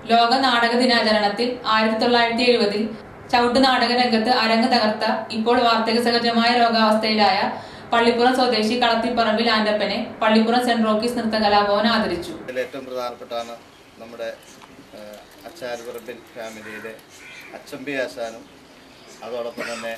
ലോക നാടക ദിനാചരണത്തിൽ ആയിരത്തി തൊള്ളായിരത്തി എഴുപതിൽ ചവിട്ട് നാടക രംഗത്ത് അരങ്ങ് തകർത്ത ഇപ്പോൾ വാർദ്ധക്യ സഹജമായ രോഗാവസ്ഥയിലായ പള്ളിപ്പുറം സ്വദേശി കളത്തിപ്പറമ്പിൽ ആന്റപ്പനെ പള്ളിപ്പുറം സെന്റ് റോക്കീസ് നൃത്തകലാഭവൻ ആദരിച്ചു ഇതിൽ ഏറ്റവും പ്രധാനപ്പെട്ടാണ് നമ്മുടെ അച്ചാരുപറമ്പിൽ ഫാമിലിയിലെ അച്ചമ്പി ആശാനും അതോടൊപ്പം തന്നെ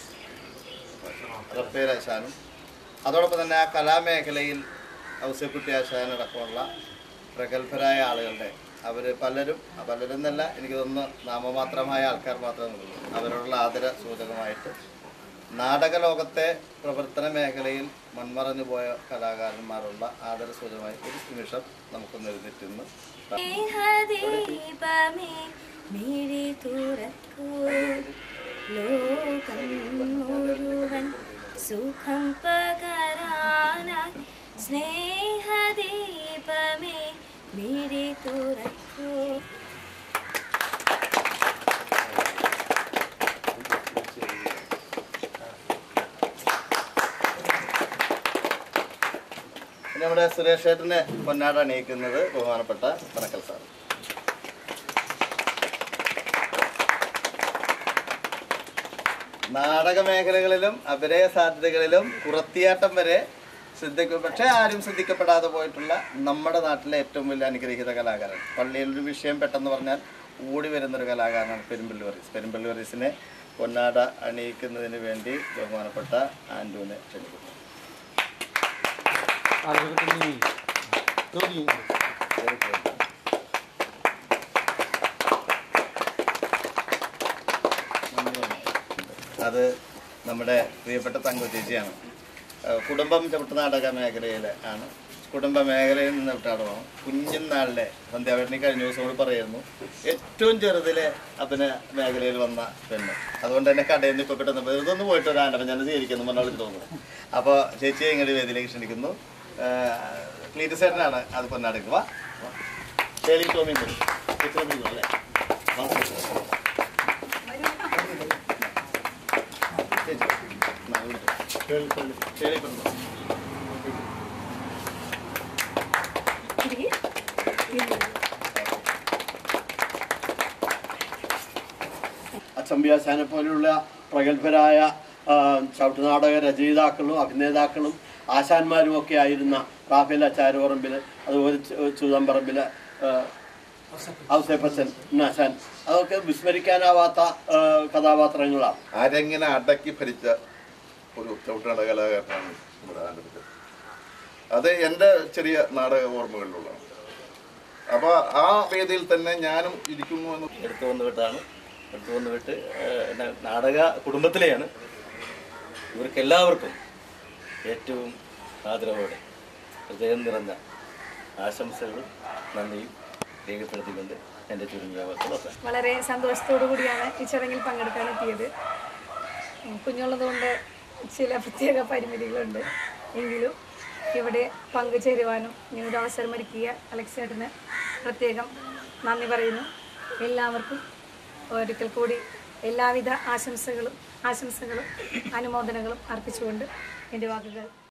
റപ്പേർ ആശാനും അതോടൊപ്പം തന്നെ ആ കലാമേഖലയിൽ ഔസക്കുട്ടി ആശാനടക്കമുള്ള പ്രഗത്ഭരായ ആളുകളുടെ അവർ പലരും ആ പലരും എന്നല്ല എനിക്ക് തോന്നുന്നു നാമമാത്രമായ ആൾക്കാർ മാത്രമേ ഉള്ളൂ അവരോടുള്ള ആദര സൂചകമായിട്ട് നാടക ലോകത്തെ പ്രവർത്തന മേഖലയിൽ മൺമറഞ്ഞു പോയ കലാകാരന്മാരുള്ള ആദര സൂചകമായി ഒരു നിമിഷം നമുക്കൊന്ന് എഴുന്നേറ്റിന്ന് സ്നേഹദീപമേ മിഴി തുറക്കൂ ലോകം മുഴുവൻ സുഖം പകരാനായി സ്നേഹദീപമേ മിഴി തുറക്കൂ പിന്നെ നമ്മുടെ സുരേഷ് ഏട്ടനെ പൊന്നാട് അണിയിക്കുന്നത് ബഹുമാനപ്പെട്ട പനക്കൽ സാർ നാടക മേഖലകളിലും അഭിനയ സാധ്യതകളിലും കുറത്തിയാട്ടം വരെ ശ്രദ്ധിക്കും പക്ഷേ ആരും ശ്രദ്ധിക്കപ്പെടാതെ പോയിട്ടുള്ള നമ്മുടെ നാട്ടിലെ ഏറ്റവും വലിയ അനുഗ്രഹീത കലാകാരൻ പള്ളിയിൽ ഒരു വിഷയം പെട്ടെന്ന് പറഞ്ഞാൽ ഓടി വരുന്നൊരു കലാകാരനാണ് പെരുമ്പള്ളി വറീസ് പെരുമ്പള്ളി വറീസിനെ പൊന്നാട അണിയിക്കുന്നതിന് വേണ്ടി ബഹുമാനപ്പെട്ട ആൻഡുവിനെ ക്ഷണിക്കുന്നു അത് നമ്മുടെ പ്രിയപ്പെട്ട തങ്ക ചേച്ചിയാണ് ഏഹ് കുടുംബം ചവിട്ട് നാടക മേഖലയിൽ ആണ് കുടുംബ മേഖലയിൽ നിന്ന് വിട്ടാടണം കുഞ്ഞുനാളിലെ സന്ധ്യാവേട്ടനി കഴിഞ്ഞ ദിവസം കൂടി പറയുന്നു ഏറ്റവും ചെറുതിലെ അഭിനയ മേഖലയിൽ വന്ന പെണ്ണ് അതുകൊണ്ട് തന്നെ കടയിൽ നിന്ന് ഇപ്പോൾ കിട്ടുന്ന വെറുതൊന്ന് പോയിട്ട് ഒരു ആണ്ടപ്പം ഞാൻ സ്വീകരിക്കുന്നു പറഞ്ഞാൽ തോന്നുന്നു അപ്പോൾ ചേച്ചിയെ ഇങ്ങോട്ട് വേദിയിലേക്ക് ക്ഷണിക്കുന്നു ക്ലീറ്റ് സേട്ടനാണ് അത് പൊന്നാടുക്കുക വാ വാ. ഷേലി ടോമിയും കൂടി ചേച്ചി വന്നിരിക്കുന്നു അല്ലേ വാ. ചേച്ചി എന്നാ, ഇങ്ങോട്ട്. ഷേലി കൊണ്ടുവാ. അച്ചമ്പ്യാശാനെ പോലെയുള്ള പ്രഗത്ഭരായ ആ, ചവിട്ടുനാടക രചയിതാക്കളും അഭിനേതാക്കളും ആശാന്മാരും ഒക്കെ ആയിരുന്ന റാഫേൽ അച്ചാരുപറമ്പിൽ അതുപോലെ ചു- ചുദമ്പറമ്പിൽ ഔസേപ്പച്ചൻ ആശാൻ അതൊക്കെ വിസ്മരിക്കാനാവാത്ത ആ, കഥാപാത്രങ്ങളാണ് അരങ്ങിനെ അടക്കി ഭരിച്ച ഒരു ചവിട്ടുനാടക കലാകാരനാണ് നമ്മുടെ ആനന്ദ അത് എൻ്റെ ചെറിയ നാടക ഓർമ്മകളിലുള്ളതാണ് അപ്പോൾ ആ വേദിയിൽ തന്നെ ഞാനും ഇരിക്കുന്നു എന്ന് എടുത്തു വന്ന് വിട്ടാണ് എടുത്തു വന്ന് വിട്ട് ഏഹ്, എന്നാ, നാടക കുടുംബത്തിലെയാണ് ഇവർക്ക് എല്ലാവർക്കും ഏറ്റവും ആദരവോടെ ഹൃദയം നിറഞ്ഞ ആശംസകളും നന്ദിയും രേഖപ്പെടുത്തിക്കൊണ്ട് എൻ്റെ ചുരുങ്ങിയ വാക്കുകൾ അവസാനിപ്പിക്കുന്നു. വളരെ സന്തോഷത്തോടു കൂടിയാണ് ഈ ചടങ്ങിൽ പങ്കെടുക്കാൻ എത്തിയത് ഉം, കുഞ്ഞുള്ളതുകൊണ്ട് ചില പ്രത്യേക പരിമിതികളുണ്ട് എങ്കിലും ഇവിടെ പങ്കുചേരുവാനും ഇങ്ങനൊരു അവസരം ഒരുക്കിയ അലക്സേട്ടന് പ്രത്യേകം നന്ദി പറയുന്നു എല്ലാവർക്കും ഒരിക്കൽ കൂടി എല്ലാവിധ ആശംസകളും ആശംസകളും അനുമോദനങ്ങളും അർപ്പിച്ചുകൊണ്ട് എൻ്റെ വാക്കുകൾ